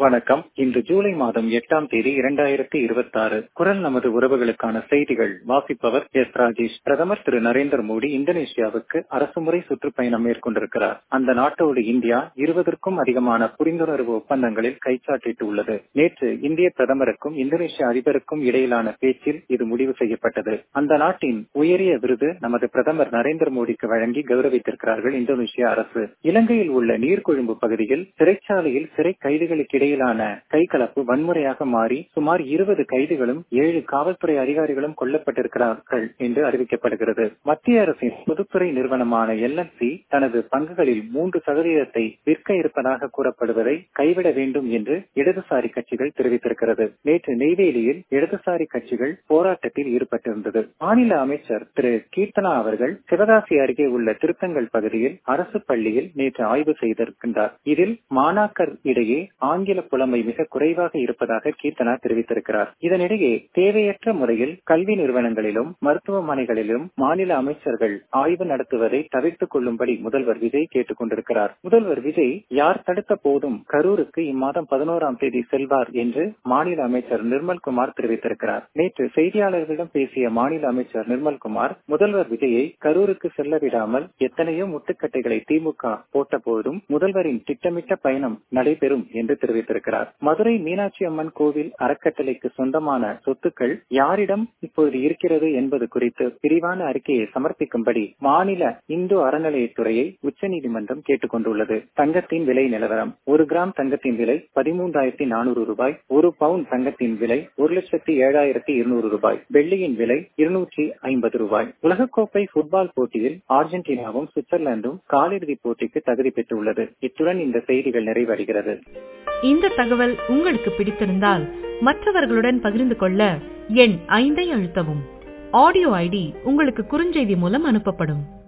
வணக்கம் இன்று ஜூலை மாதம் எட்டாம் தேதி இரண்டாயிரத்தி இருபத்தி ஆறு குரல் நமது உறவுகளுக்கான செய்திகள் வாசிப்பவர் எஸ் ராஜேஷ் பிரதமர் திரு நரேந்திர மோடி இந்தோனேஷியாவுக்கு அரசுமுறை சுற்றுப்பயணம் மேற்கொண்டிருக்கிறார் அந்த நாட்டோடு இந்தியா இருபதற்கும் அதிகமான புரிந்துணர்வு ஒப்பந்தங்களில் கைச்சாட்டிட்டு உள்ளது நேற்று இந்திய பிரதமருக்கும் இந்தோனேஷிய அதிபருக்கும் இடையிலான பேச்சில் இது முடிவு செய்யப்பட்டது அந்த நாட்டின் உயரிய விருது நமது பிரதமர் நரேந்திர மோடிக்கு வழங்கி கௌரவித்திருக்கிறார்கள் இந்தோனேஷிய அரசு இலங்கையில் உள்ள நீர்கொழும்பு பகுதியில் சிறைச்சாலையில் சிறை கைதிகளுக்கு இடையிலான கைகலப்பு வன்முறையாக மாறி சுமார் இருபது கைதிகளும் ஏழு காவல்துறை அதிகாரிகளும் கொல்லப்பட்டிருக்கிறார்கள் என்று அறிவிக்கப்படுகிறது மத்திய அரசின் பொதுத்துறை நிறுவனமான எல்என்சி தனது பங்குகளில் மூன்று சதவீதத்தை விற்க இருப்பதாக கூறப்படுவதை கைவிட வேண்டும் என்று இடதுசாரி கட்சிகள் தெரிவித்திருக்கிறது நேற்று நெய்வேலியில் இடதுசாரி கட்சிகள் போராட்டத்தில் ஈடுபட்டிருந்தது மாநில அமைச்சர் திரு கீர்த்தனா அவர்கள் சிவகாசி அருகே உள்ள திருத்தங்கல் பகுதியில் அரசு பள்ளியில் நேற்று ஆய்வு செய்திருக்கின்றார் இதில் மாணாக்கர் இடையே ஆங்கில புலமை மிக குறைவாக இருப்பதாக கீர்த்தனா தெரிவித்திருக்கிறார் இதனிடையே தேவையற்ற முறையில் கல்வி நிறுவனங்களிலும் மருத்துவமனைகளிலும் மாநில அமைச்சர்கள் ஆய்வு நடத்துவதை தவிர்த்துக் கொள்ளும்படி முதல்வர் விஜய் கேட்டுக் கொண்டிருக்கிறார் முதல்வர் விஜய் யார் தடுத்த போதும் கரூருக்கு இம்மாதம் பதினோராம் தேதி செல்வார் என்று மாநில அமைச்சர் நிர்மல்குமார் தெரிவித்திருக்கிறார் நேற்று செய்தியாளர்களிடம் பேசிய மாநில அமைச்சர் நிர்மல்குமார் முதல்வர் விஜயை கரூருக்கு செல்ல விடாமல் எத்தனையோ முட்டுக்கட்டைகளை திமுக போட்ட போதும் முதல்வரின் திட்டமிட்ட பயணம் நடைபெறும் என்று தெரிவித்திருக்கிறார் மதுரை மீனாட்சி அம்மன் கோவில் அறக்கட்டளைக்கு சொந்தமான சொத்துக்கள் யாரிடம் இப்பொழுது இருக்கிறது என்பது குறித்து விரிவான அறிக்கையை சமர்ப்பிக்கும்படி மாநில இந்து அறநிலையத்துறையை உச்சநீதிமன்றம் கேட்டுக் கொண்டுள்ளது தங்கத்தின் விலை நிலவரம் ஒரு கிராம் தங்கத்தின் விலை பதிமூன்றாயிரத்தி நானூறு ரூபாய் ஒரு பவுன் தங்கத்தின் விலை ஒரு லட்சத்தி ஏழாயிரத்தி இருநூறு ரூபாய் வெள்ளியின் விலை இருநூற்றி ஐம்பது ரூபாய் உலகக்கோப்பை ஃபுட்பால் போட்டியில் அர்ஜென்டினாவும் சுவிட்சர்லாந்தும் காலிறுதிப் போட்டிக்கு தகுதி பெற்றுள்ளது இத்துடன் இந்த செய்திகள் நிறைவடைகிறது இந்த தகவல் உங்களுக்கு பிடித்திருந்தால் மற்றவர்களுடன் பகிர்ந்து கொள்ள எண் ஐந்தை அழுத்தவும் ஆடியோ ஐடி உங்களுக்கு குறுஞ்செய்தி மூலம் அனுப்பப்படும்